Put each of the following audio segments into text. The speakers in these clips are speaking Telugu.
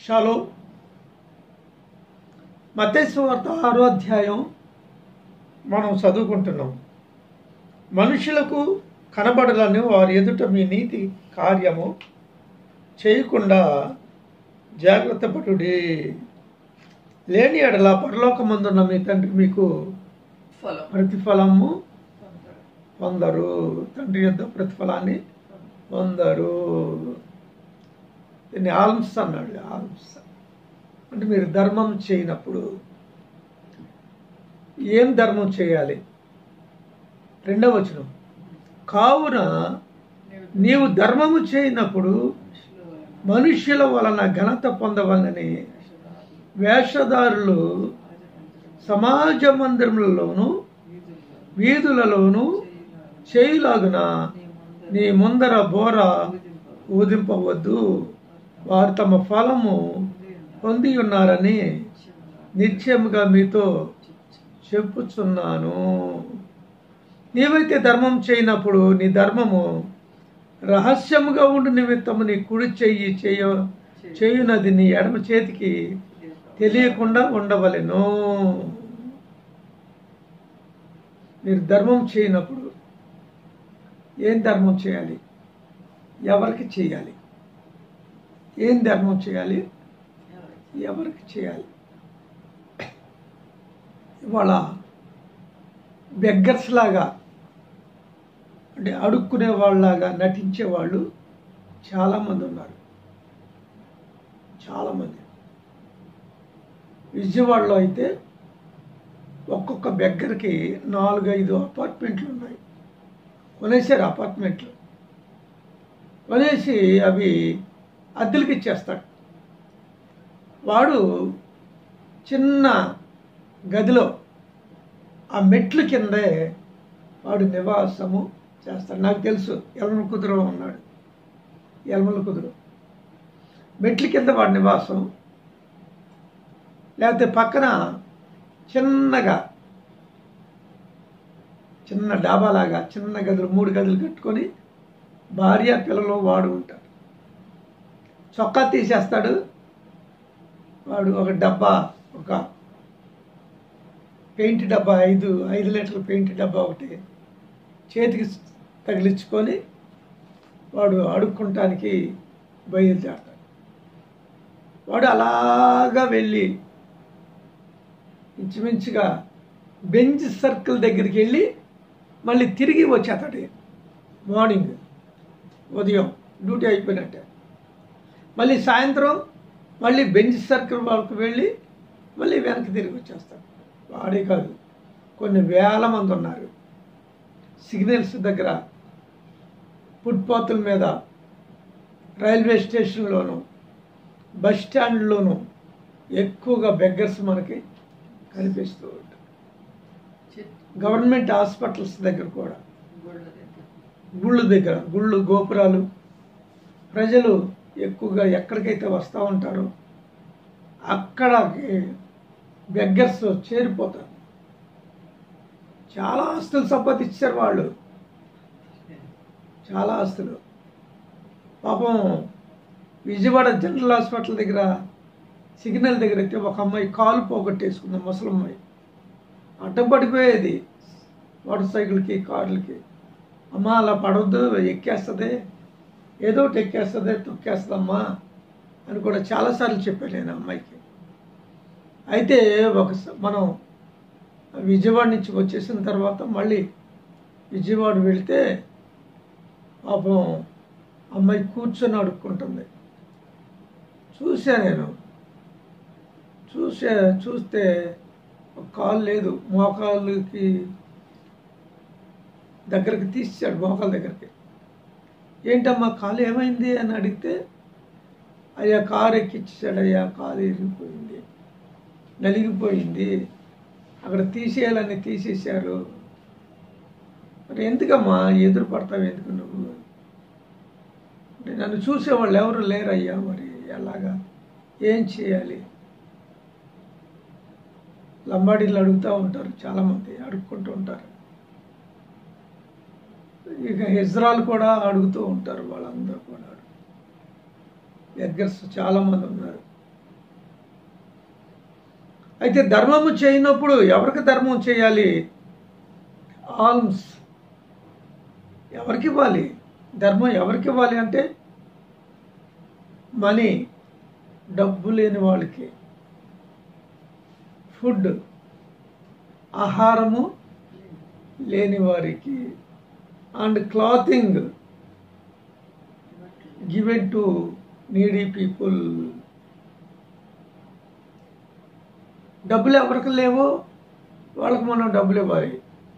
షాలో మతేశ్వార్త ఆరో అధ్యాయం మనం చదువుకుంటున్నాం మనుషులకు కనబడాలని వారి ఎదుట మీ నీతి కార్యము చేయకుండా జాగ్రత్త పటుడి లేని ఎడల పరలోకమందున్న మీ తండ్రి మీకు ఫలం ప్రతిఫలము పొందరు తండ్రి యొద్ద ప్రతిఫలాన్ని పొందరు దీన్ని ఆల్మ్స్ అన్నాడు ఆల్మ్స్ అంటే మీరు ధర్మం చేయనప్పుడు ఏం ధర్మం చేయాలి రెండవ వచనం కావున నీవు ధర్మము చేయనప్పుడు మనుష్యుల వలన ఘనత పొందవలని వేషధారులు సమాజ మందిరములలోను వీధులలోను చేయులాగున నీ ముందర బోర ఊదింపవద్దు వారు తమ ఫలము పొంది ఉన్నారని నిశ్చయముగా మీతో చెప్పుచున్నాను నీవైతే ధర్మం చేయనప్పుడు నీ ధర్మము రహస్యముగా ఉండు నిమిత్తము నీ కుడి చెయ్యి చేయ చేయునది నీ ఎడమ చేతికి తెలియకుండా ఉండవలెను మీరు ధర్మం చేయనప్పుడు ఏం ధర్మం చేయాలి ఎవరికి చేయాలి ఏం ధర్మం చేయాలి ఎవరికి చేయాలి ఇవాళ బెగ్గర్స్ లాగా అంటే అడుక్కునే వాళ్ళలాగా నటించే వాళ్ళు చాలామంది ఉన్నారు చాలామంది విజయవాడలో అయితే ఒక్కొక్క బెగ్గర్కి నాలుగైదు అపార్ట్మెంట్లు ఉన్నాయి కొనేసారు అపార్ట్మెంట్లు కొనేసి అవి అద్దెలకి ఇచ్చేస్తాడు వాడు చిన్న గదిలో ఆ మెట్లు కిందే వాడు నివాసము చేస్తాడు నాకు తెలుసు ఎలమల కుదురు ఉన్నాడు ఎలమల కుదురు మెట్ల కింద వాడి నివాసం లేకపోతే పక్కన చిన్నగా చిన్న డాబాలాగా చిన్న గదులు మూడు గదులు కట్టుకొని భార్య పిల్లలు వాడు ఉంటాడు చొక్కా తీసేస్తాడు వాడు ఒక డబ్బా ఒక పెయింట్ డబ్బా ఐదు ఐదు లీటర్ల పెయింట్ డబ్బా ఒకటి చేతికి తగిలించుకొని వాడు అడుక్కుంటానికి బయలుదేరతాడు వాడు అలాగా వెళ్ళి ఇంచుమించుగా బెంచ్ సర్కిల్ దగ్గరికి వెళ్ళి మళ్ళీ తిరిగి వచ్చేస్తాడు మార్నింగ్ ఉదయం డ్యూటీ అయిపోయినట్టే మళ్ళీ సాయంత్రం మళ్ళీ బెంచ్ సర్కిల్ వరకు వెళ్ళి మళ్ళీ వెనక్కి తిరిగి వచ్చేస్తాడు వాడే కాదు కొన్ని వేల మంది ఉన్నారు సిగ్నల్స్ దగ్గర ఫుట్పాత్ల మీద రైల్వే స్టేషన్లోను బస్ స్టాండ్లోను ఎక్కువగా బెగ్గర్స్ మనకి కనిపిస్తూ ఉంటారు గవర్నమెంట్ హాస్పిటల్స్ దగ్గర కూడా గుళ్ళు దగ్గర గుళ్ళు గోపురాలు ప్రజలు ఎక్కువగా ఎక్కడికైతే వస్తూ ఉంటారో అక్కడికి బెగ్గర్స్ చేరిపోతారు చాలా ఆస్తులు సంపాదించారు వాళ్ళు చాలా ఆస్తులు పాపం విజయవాడ జనరల్ హాస్పిటల్ దగ్గర సిగ్నల్ దగ్గర అయితే ఒక అమ్మాయి కాలు పోగొట్టేసుకుంది ముసలమ్మాయి అడ్డం పడిపోయేది మోటార్ సైకిల్కి కార్లకి అమ్మ అలా పడవద్దు ఎక్కేస్తుంది ఏదో ఒకటి ఎక్కేస్తుంది తొక్కేస్తుందమ్మా అని కూడా చాలాసార్లు చెప్పాను నేను అమ్మాయికి అయితే ఒక మనం విజయవాడ నుంచి వచ్చేసిన తర్వాత మళ్ళీ విజయవాడ వెళ్తే పాపం అమ్మాయి కూర్చొని అడుక్కుంటుంది చూసా నేను చూసే చూస్తే ఒక కాలు లేదు మోకాళ్ళకి దగ్గరికి తీసాడు మోకాళ్ళ దగ్గరికి ఏంటమ్మా కాలు ఏమైంది అని అడిగితే అయ్యా కారు ఎక్కిచ్చాడు అయ్యా కాలు ఇరిగిపోయింది నలిగిపోయింది అక్కడ తీసేయాలని తీసేశారు మరి ఎందుకమ్మా ఎదురు పడతావు ఎందుకు నువ్వు అంటే నన్ను చూసేవాళ్ళు ఎవరు లేరయ్యా మరి ఎలాగా ఏం చేయాలి లంబాడీలు అడుగుతూ ఉంటారు చాలామంది అడుక్కుంటూ ఉంటారు ఇక ఇజ్రాయల్ కూడా అడుగుతూ ఉంటారు వాళ్ళందరూ కూడా బెగ్గర్స్ చాలామంది ఉన్నారు అయితే ధర్మము చేయనప్పుడు ఎవరికి ధర్మం చేయాలి ఆల్మ్స్ ఎవరికి ఇవ్వాలి ధర్మం ఎవరికి ఇవ్వాలి అంటే మనీ డబ్బు లేని వాళ్ళకి ఫుడ్ ఆహారము లేని వారికి and clothing given to needy people డబ్బులు ఎవరికి లేవో వాళ్ళకి మనం డబ్బులు ఇవ్వాలి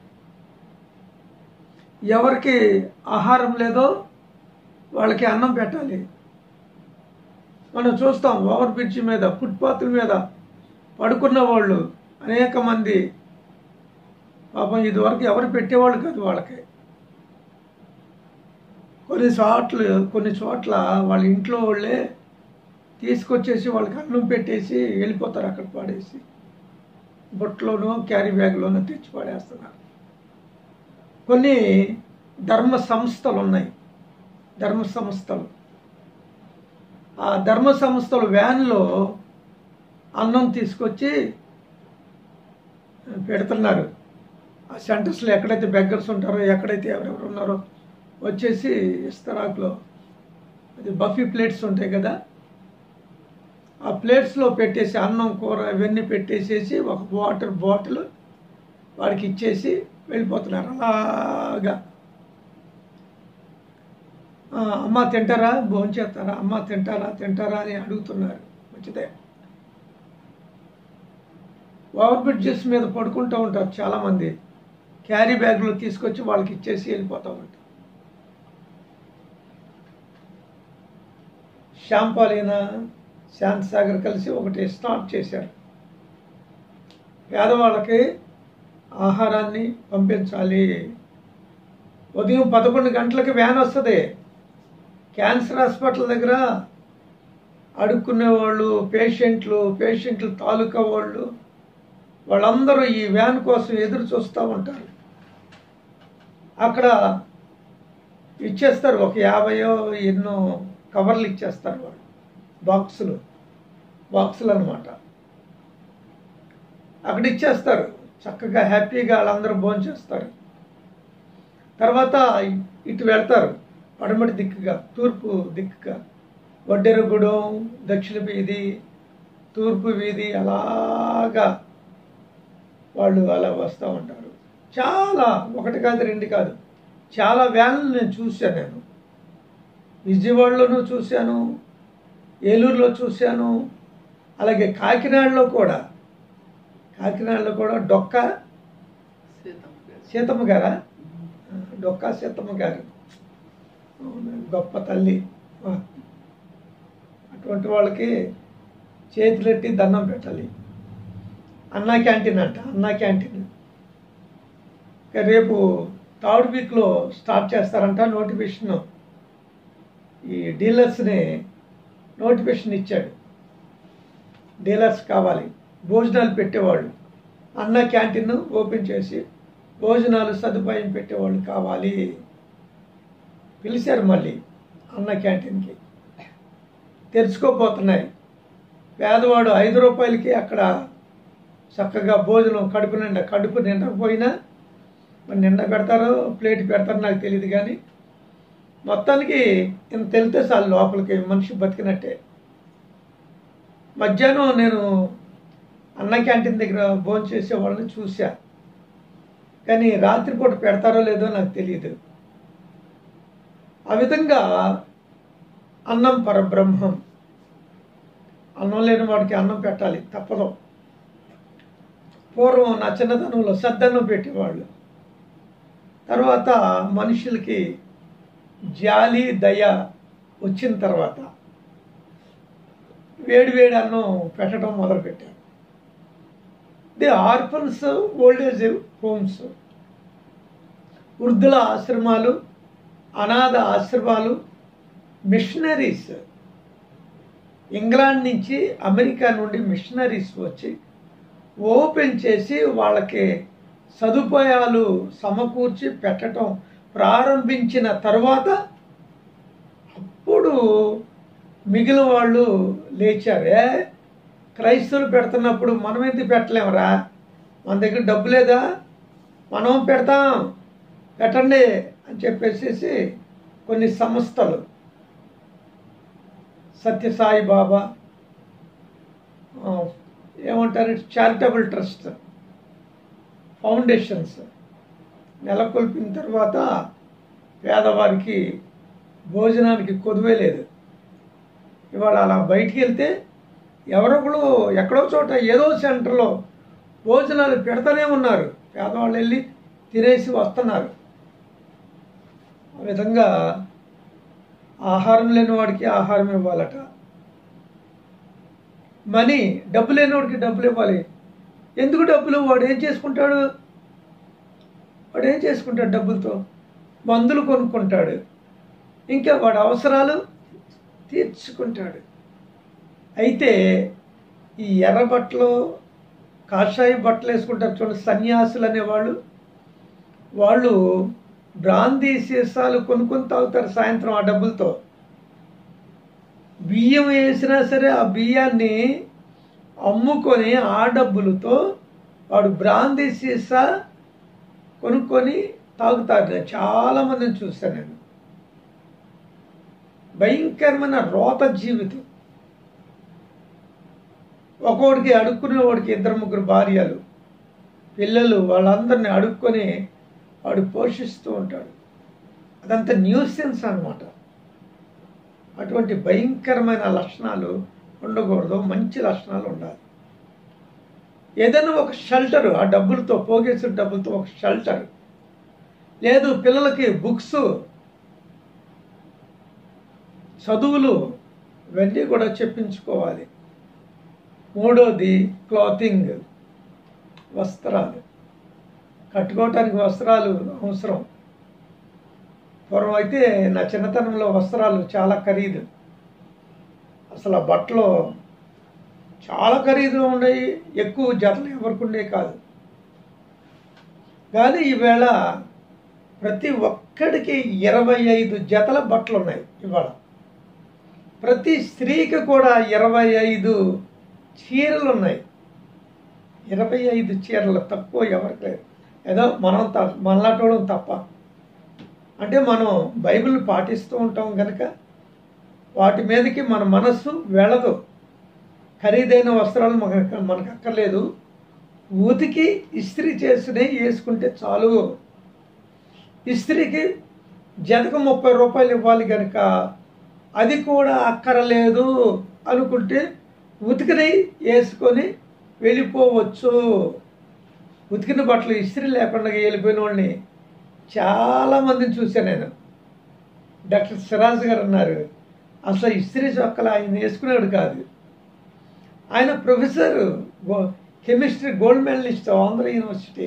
ఎవరికి ఆహారం లేదో వాళ్ళకి అన్నం పెట్టాలి మనం చూస్తాం ఓవర్ బ్రిడ్జ్ మీద ఫుట్పాత్ల మీద పడుకున్న వాళ్ళు అనేక మంది పాపం ఇదివరకు ఎవరు పెట్టేవాళ్ళు కాదు వాళ్ళకి కొన్ని చోట్ల కొన్ని చోట్ల వాళ్ళ ఇంట్లో వాళ్ళే తీసుకొచ్చేసి వాళ్ళకి అన్నం పెట్టేసి వెళ్ళిపోతారు అక్కడ పాడేసి బొట్లోనో క్యారీ బ్యాగ్లోనో తెచ్చి పడేస్తున్నారు కొన్ని ధర్మ సంస్థలు ఉన్నాయి ధర్మ సంస్థలు ఆ ధర్మ సంస్థలు వ్యాన్లో అన్నం తీసుకొచ్చి పెడుతున్నారు ఆ సెంటర్స్లో ఎక్కడైతే బెగ్గర్స్ ఉంటారో ఎక్కడైతే ఎవరెవరు ఉన్నారో వచ్చేసి ఇస్తరాకులో అది బఫీ ప్లేట్స్ ఉంటాయి కదా ఆ ప్లేట్స్లో పెట్టేసి అన్నం కూర ఇవన్నీ పెట్టేసేసి ఒక వాటర్ బాటిల్ వాడికి ఇచ్చేసి వెళ్ళిపోతున్నారు అలాగా ఆ, అమ్మ తింటారా భోంచేస్తారా అమ్మ తింటారా తింటారా అని అడుగుతున్నారు మంచిదే ఓవర్ బ్రిడ్జెస్ మీద పడుకుంటూ ఉంటారు చాలామంది క్యారీ బ్యాగ్లు తీసుకొచ్చి వాళ్ళకి ఇచ్చేసి వెళ్ళిపోతూ ఉంటారు శ్యాంపాలీన శాంత్ సాగర్ కలిసి ఒకటి స్టార్ట్ చేశారు పేదవాళ్ళకి ఆహారాన్ని పంపించాలి ఉదయం పదకొండు గంటలకి వ్యాన్ వస్తుంది క్యాన్సర్ హాస్పిటల్ దగ్గర అడుక్కునే వాళ్ళు పేషెంట్లు పేషెంట్లు తాలూకా వాళ్ళు వాళ్ళందరూ ఈ వ్యాన్ కోసం ఎదురు చూస్తూ ఉంటారు అక్కడ ఇచ్చేస్తారు ఒక యాభయో ఎన్నో కవర్లు ఇచ్చేస్తారు వాళ్ళు బాక్సులు బాక్సులు అనమాట అక్కడ ఇచ్చేస్తారు చక్కగా హ్యాపీగా వాళ్ళందరూ భోంచేస్తారు తర్వాత ఇటు వెళ్తారు పడమటి దిక్కుగా తూర్పు దిక్కుగా వడ్డెరగూడెం దక్షిణ వీధి తూర్పు వీధి అలాగా వాళ్ళు అలా వస్తూ ఉంటారు చాలా ఒకటి కాదు రెండు కాదు చాలా వ్యాన్లు నేను చూశాను నేను విజయవాడలోనూ చూశాను ఏలూరులో చూశాను అలాగే కాకినాడలో కూడా కాకినాడలో కూడా డొక్క సీతమ్మ గారా డొక్కా సీతమ్మ గారు అవును, గొప్ప తల్లి ఆ. అటువంటి వాళ్ళకి చేతులెట్టి దండం పెట్టాలి అన్నా క్యాంటీన్ అంట అన్నా క్యాంటీన్ ఇక రేపు థర్డ్ వీక్లో స్టార్ట్ చేస్తారంట నోటిఫికేషన్ ఈ డీలర్స్ని నోటిఫికేషన్ ఇచ్చాడు డీలర్స్ కావాలి భోజనాలు పెట్టేవాళ్ళు అన్న క్యాంటీన్ ఓపెన్ చేసి భోజనాలు సదుపాయం పెట్టేవాళ్ళు కావాలి పిలిచారు మళ్ళీ అన్న క్యాంటీన్కి తెరుచుకోపోతున్నాయి పేదవాడు ఐదు రూపాయలకి అక్కడ చక్కగా భోజనం కడుపు నిండా కడుపు నిండకపోయినా మరి నిండ పెడతారో ప్లేట్ పెడతారో నాకు తెలియదు కానీ మొత్తానికి ఇంత వెళ్తే చాలు లోపలికి మనిషి బతికినట్టే మధ్యాహ్నం నేను అన్న క్యాంటీన్ దగ్గర భోజనం చేసే వాళ్ళని చూసా కానీ రాత్రిపూట పెడతారో లేదో నాకు తెలియదు ఆ విధంగా అన్నం పరబ్రహ్మం అన్నం లేని వాడికి అన్నం పెట్టాలి తప్పదు పూర్వం నా చిన్నతనంలో సద్దన్నం పెట్టేవాళ్ళు తర్వాత మనుషులకి జాలి దయ వచ్చిన తర్వాత వేడి వేడి అన్నం పెట్టడం మొదలుపెట్టారు ది ఆర్ఫన్స్ ఓల్డేజ్ హోమ్స్ వృద్ధుల ఆశ్రమాలు అనాథ ఆశ్రమాలు మిషనరీస్ ఇంగ్లాండ్ నుంచి అమెరికా నుండి మిషనరీస్ వచ్చి ఓపెన్ చేసి వాళ్ళకి సదుపాయాలు సమకూర్చి పెట్టడం ప్రారంభించిన తర్వాత అప్పుడు మిగిలిన వాళ్ళు లేచారే క్రైస్తవులు పెడుతున్నప్పుడు మనం ఎందుకు పెట్టలేమురా మన దగ్గర డబ్బు లేదా మనం పెడతాం పెట్టండి అని చెప్పేసేసి కొన్ని సంస్థలు సత్యసాయి బాబా ఆ, ఏమంటారు చారిటబుల్ ట్రస్ట్ ఫౌండేషన్స్ నెలకొల్పిన తర్వాత పేదవారికి భోజనానికి కొదువే లేదు ఇవాళ అలా బయటికి వెళ్తే ఎవరొకరు ఎక్కడో చోట ఏదో సెంటర్లో భోజనాలు పెడతానే ఉన్నారు పేదవాళ్ళు వెళ్ళి తినేసి వస్తున్నారు ఆ విధంగా ఆహారం లేని వాడికి ఆహారం ఇవ్వాలట మనీ డబ్బు లేనివాడికి డబ్బులు ఇవ్వాలి ఎందుకు డబ్బులు వాడు ఏం చేసుకుంటాడు వాడు ఏం చేసుకుంటాడు డబ్బులతో మందులు కొనుక్కుంటాడు ఇంకా వాడు అవసరాలు తీర్చుకుంటాడు అయితే ఈ ఎర్ర బట్టలు కాషాయ బట్టలు వేసుకుంటారు చూడండి సన్యాసులు అనేవాళ్ళు వాళ్ళు బ్రాందీ సీసాలు కొనుక్కొని తాగుతారు సాయంత్రం ఆ డబ్బులతో బియ్యం వేసినా సరే ఆ బియ్యాన్ని అమ్ముకొని ఆ డబ్బులతో వాడు బ్రాందీ సీసా కొనుక్కొని తాగుతారు నేను చాలా మందిని చూశాను నేను భయంకరమైన రోత జీవితం ఒక్కొక్కడికి అడుక్కునే వాడికి ఇద్దరు ముగ్గురు భార్యలు పిల్లలు వాళ్ళందరిని అడుక్కొని వాడు పోషిస్తూ ఉంటాడు అదంతా న్యూసెన్స్ అన్నమాట అటువంటి భయంకరమైన లక్షణాలు ఉండకూడదు మంచి లక్షణాలు ఉండాలి ఏదైనా ఒక షెల్టర్ ఆ డబ్బులతో పోగేసిన డబ్బులతో ఒక షెల్టర్ లేదు పిల్లలకి బుక్స్ చదువులు ఇవన్నీ కూడా చెప్పించుకోవాలి మూడోది క్లాతింగ్ వస్త్రాలు కట్టుకోవటానికి వస్త్రాలు అవసరం పూర్వం అయితే నా చిన్నతనంలో వస్త్రాలు చాలా ఖరీదు అసలు ఆ బట్టలు చాలా ఖరీదుగా ఉండేవి ఎక్కువ జతలు ఎవరికి ఉండేవి కాదు కానీ ఈవేళ ప్రతి ఒక్కడికి ఇరవై ఐదు జతల బట్టలు ఉన్నాయి ఇవాళ ప్రతి స్త్రీకి కూడా ఇరవై ఐదు చీరలు ఉన్నాయి ఇరవై ఐదు చీరలు తక్కువ ఎవరికి లేదు ఏదో మనం త మనలాటోడం తప్ప అంటే మనం బైబిల్ పాటిస్తూ ఉంటాం కనుక వాటి మీదకి మన మనస్సు వెళ్ళదు ఖరీదైన వస్త్రాలు మనకు మనకు అక్కర్లేదు ఉతికి ఇస్త్రీ చేసినవి వేసుకుంటే చాలు ఇస్త్రీకి జతకు ముప్పై రూపాయలు ఇవ్వాలి కనుక అది కూడా అక్కరలేదు అనుకుంటే ఉతికినవి వేసుకొని వెళ్ళిపోవచ్చు ఉతికిన బట్టలు ఇస్త్రీ లేకుండా వెళ్ళిపోయిన వాళ్ళని చాలామందిని చూశాను నేను డాక్టర్ సిరాజ్ గారు అన్నారు అసలు ఇస్త్రీ చొక్కలు ఆయన వేసుకునేవాడు కాదు ఆయన ప్రొఫెసర్ గో- chemistry gold medalist Andhra university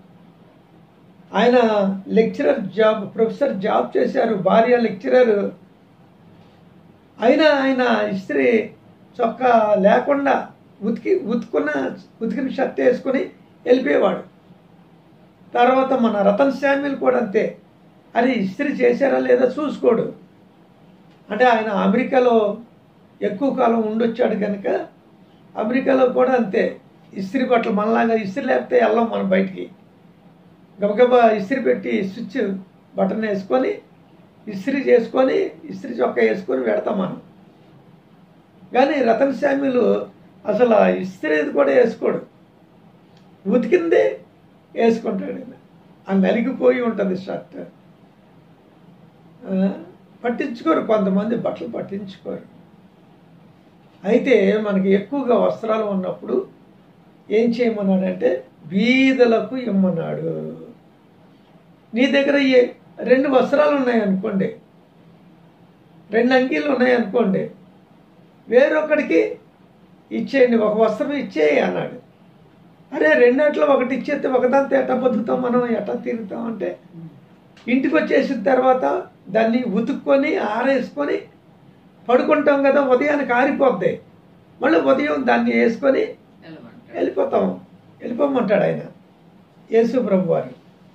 ఆయన లెక్చరర్ జాబ్ ప్రొఫెసర్ జాబ్ చేశారు భార్య లెక్చరర్ అయినా ఆయన ఇస్త్రీ చొక్కా లేకుండా ఉతికి ఉతుకున్న ఉతికిన షర్ట్ వేసుకొని వెళ్ళిపోయేవాడు తర్వాత మన రతన్ శామ్యుల్ కూడా అంతే అది ఇస్త్రీ చేశారా లేదా చూసుకోడు అంటే ఆయన అమెరికాలో ఎక్కువ కాలం ఉండొచ్చాడు కనుక అమెరికాలో కూడా అంతే ఇస్త్రీ బట్టలు మనలాగా ఇస్త్రీ లేకపోతే వెళ్ళాం మనం బయటికి గబగబా ఇస్త్రీ పెట్టి స్విచ్ బటన్ వేసుకొని ఇస్త్రీ చేసుకొని ఇస్త్రీ చొక్కా వేసుకొని పెడతాం మనం కానీ రతన్ శామ్యులు అసలు ఆ ఇస్త్రీది కూడా వేసుకోడు ఉతికిందే వేసుకుంటాడు ఆయన ఆ నలిగిపోయి ఉంటుంది షర్ట్ ఆ, పట్టించుకోరు కొంతమంది బట్టలు పట్టించుకోరు అయితే మనకి ఎక్కువగా వస్త్రాలు ఉన్నప్పుడు ఏం చేయమన్నాడంటే బీదలకు ఇమ్మన్నాడు నీ దగ్గర ఏ రెండు వస్త్రాలు ఉన్నాయనుకోండి రెండు అంగీలు ఉన్నాయనుకోండి వేరొకడికి ఇచ్చేయండి ఒక వస్త్రం ఇచ్చేయి అన్నాడు అరే రెండాట్లో ఒకటి ఇచ్చేస్తే ఒకదాంతో ఎట్లా బతుకుతాం మనం ఎట్లా తిరుగుతాం అంటే ఇంటికి వచ్చేసిన తర్వాత దాన్ని ఉతుక్కొని ఆరేసుకొని పడుకుంటాం కదా ఉదయానికి ఆరిపోద్ది మళ్ళీ ఉదయం దాన్ని వేసుకొని వెళ్ళమంటాడు. వెళ్ళిపోతాం వెళ్ళిపోమంటాడు ఆయన యేసు ప్రభు వారు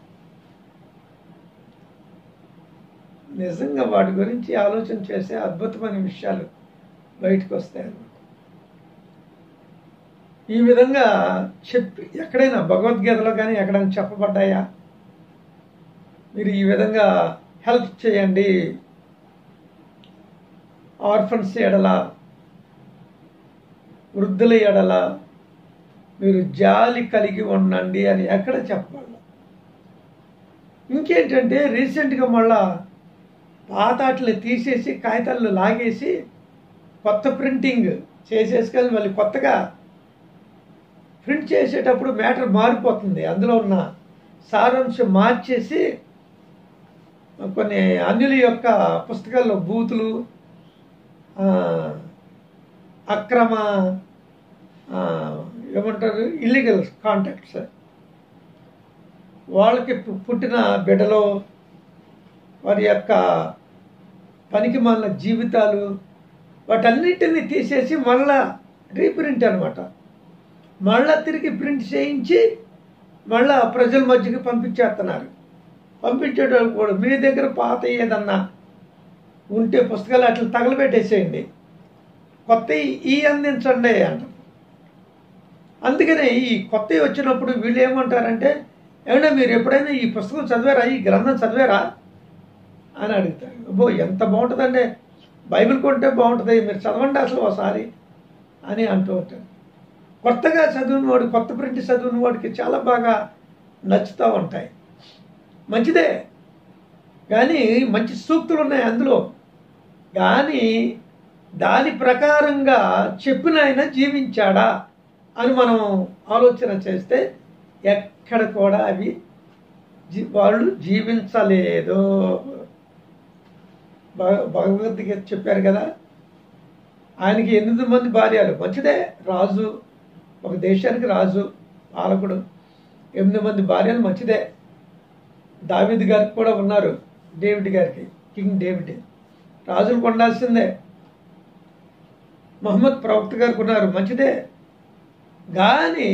నిజంగా వాటి గురించి ఆలోచన చేసే అద్భుతమైన విషయాలు బయటకు వస్తాయి అన్నమాట ఈ విధంగా చెప్పి ఎక్కడైనా భగవద్గీతలో కానీ ఎక్కడైనా చెప్పబడ్డాయా మీరు ఈ విధంగా హెల్ప్ చేయండి ఆర్ఫన్స్ ఎడల వృద్ధుల ఎడల మీరు జాలి కలిగి ఉండండి అని ఎక్కడ చెప్పాలి ఇంకేంటంటే రీసెంట్గా మళ్ళా పాతాట్లని తీసేసి కాగితాలు లాగేసి కొత్త ప్రింటింగ్ చేసేసుకొని మళ్ళీ కొత్తగా ప్రింట్ చేసేటప్పుడు మ్యాటర్ మారిపోతుంది అందులో ఉన్న సారాంశం మార్చేసి కొన్ని అన్యుల యొక్క పుస్తకాల్లో బూతులు ఆ, అక్రమ ఆ, ఏమంటారు ఇల్లీగల్ కాంటాక్ట్స్ వాళ్ళకి పు- పుట్టిన బిడ్డలో వారి యొక్క పనికి మాలిన జీవితాలు వాటన్నిటిని తీసేసి మళ్ళా రీప్రింట్ అనమాట మళ్ళా తిరిగి ప్రింట్ చేయించి మళ్ళా ప్రజల మధ్యకి పంపించేస్తున్నారు పంపించేటప్పుడు కూడా మీ దగ్గర పాత ఏదన్నా ఉంటే పుస్తకాలు అట్లా తగలబెట్టేసేయండి కొత్త ఈ అందించండి అంటారు అందుకనే ఈ కొత్తవి వచ్చినప్పుడు వీళ్ళు ఏమంటారంటే ఏమన్నా మీరు ఎప్పుడైనా ఈ పుస్తకం చదివారా ఈ గ్రంథం చదివారా అని అడుగుతారు అబ్బో ఎంత బాగుంటుందండి బైబిల్ కొంటే బాగుంటుంది మీరు చదవండి అసలు ఒకసారి అని అంటూ ఉంటారు కొత్తగా చదివిన వాడు కొత్త ప్రింట్ చదివిన వాడికి చాలా బాగా నచ్చుతూ ఉంటాయి మంచిదే కానీ మంచి సూక్తులు ఉన్నాయి అందులో కానీ దాని ప్రకారంగా చెప్పిన ఆయన జీవించాడా అని మనం ఆలోచన చేస్తే ఎక్కడ కూడా అవి జీ- వాళ్ళు జీవించలేదు భగ- భగవద్గీత చెప్పారు కదా ఆయనకి ఎనిమిది మంది భార్యలు మంచిదే రాజు ఒక దేశానికి రాజు పాలకుడు ఎనిమిది మంది భార్యలు మంచిదే దావిద్ గారికి కూడా ఉన్నారు డేవిడ్ గారికి కింగ్ డేవిడ్ రాజులకు ఉండాల్సిందే మహమ్మద్ ప్రవక్త గారికి ఉన్నారు మంచిదే కానీ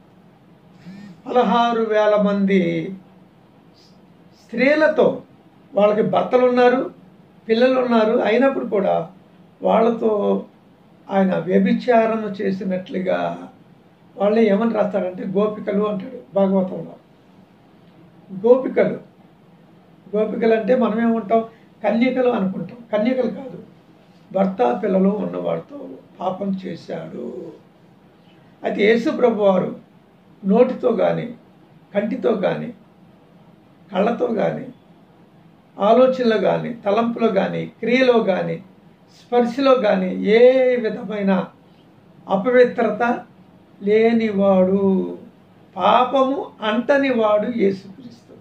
పదహారు వేల మంది స్త్రీలతో వాళ్ళకి భర్తలు ఉన్నారు పిల్లలు ఉన్నారు అయినప్పుడు కూడా వాళ్ళతో ఆయన వ్యభిచారం చేసినట్లుగా వాళ్ళే ఏమని రాస్తాడంటే గోపికలు అంటాడు భాగవతంలో గోపికలు గోపికలు అంటే మనం ఏమంటాం కన్యకలు అనుకుంటాం కన్యకలు కాదు భర్త పిల్లలు ఉన్నవాడితో పాపం చేశాడు అయితే యేసు ప్రభు వారు నోటితో కానీ కంటితో కానీ కళ్ళతో కానీ ఆలోచనలో కానీ తలంపులో కానీ క్రియలో కానీ స్పర్శలో కానీ ఏ విధమైన అపవిత్రత లేనివాడు పాపము అంటనివాడు యేసుక్రీస్తు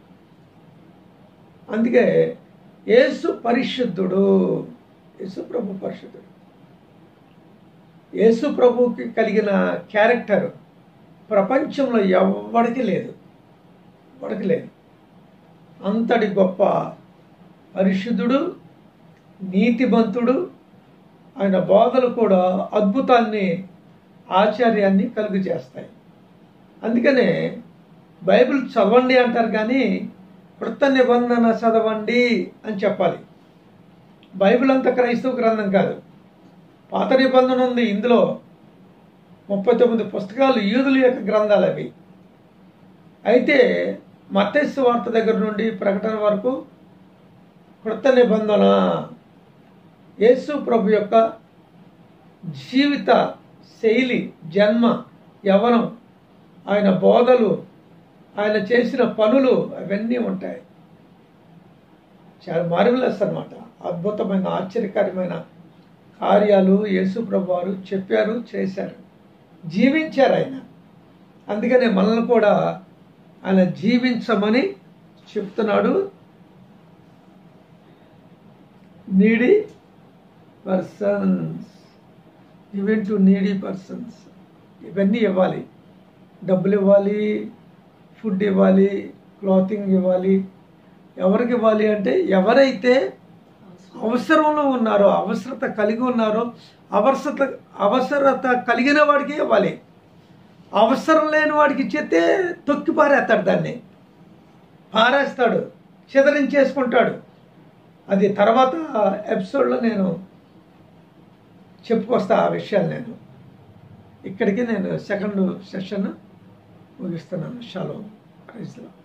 అందుకే యేసు పరిశుద్ధుడు యేసు ప్రభు పరిశుద్ధుడు యేసు ప్రభుకి కలిగిన క్యారెక్టర్ ప్రపంచంలో ఎవ్వడికి లేదు ఎవడికి లేదు అంతటి గొప్ప పరిశుద్ధుడు నీతిమంతుడు ఆయన బోధలు కూడా అద్భుతాన్ని ఆశ్చర్యాన్ని కలుగు చేస్తాయి అందుకనే బైబిల్ చదవండి అంటారు కానీ కృత నిబంధన చదవండి అని చెప్పాలి బైబిల్ అంత క్రైస్తవ గ్రంథం కాదు పాత నిబంధన ఉంది ఇందులో ముప్పై తొమ్మిది పుస్తకాలు యూదుల యొక్క గ్రంథాలు అవి అయితే మత్తస్సు వార్త దగ్గర నుండి ప్రకటన వరకు కృత నిబంధన యేసు ప్రభు యొక్క జీవిత శైలి జన్మ యవనం ఆయన బోధలు ఆయన చేసిన పనులు అవన్నీ ఉంటాయి చాలా మార్వలస్ అన్నమాట అద్భుతమైన ఆశ్చర్యకరమైన కార్యాలు యేసు ప్రభు వారు చెప్పారు చేశారు జీవించారు ఆయన అందుకనే మనల్ని కూడా ఆయన జీవించమని చెప్తున్నాడు needy persons even to needy persons ఇవన్నీ ఇవ్వాలి డబ్బులు ఇవ్వాలి ఫుడ్ ఇవ్వాలి క్లాతింగ్ ఇవ్వాలి ఎవరికి ఇవ్వాలి అంటే ఎవరైతే అవసరంలో ఉన్నారో అవసరత కలిగి ఉన్నారో అవసరత అవసరత కలిగిన వాడికి ఇవ్వాలి అవసరం లేని వాడికి ఇచ్చేస్తే తొక్కి పారేస్తాడు దాన్ని పారేస్తాడు చిదరించేసుకుంటాడు అది తర్వాత ఎపిసోడ్లో నేను చెప్పుకొస్తా ఆ విషయాలు నేను ఇక్కడికి నేను సెకండ్ సెషన్ ముగిస్తున్నాను షలో ప్రైజ్లో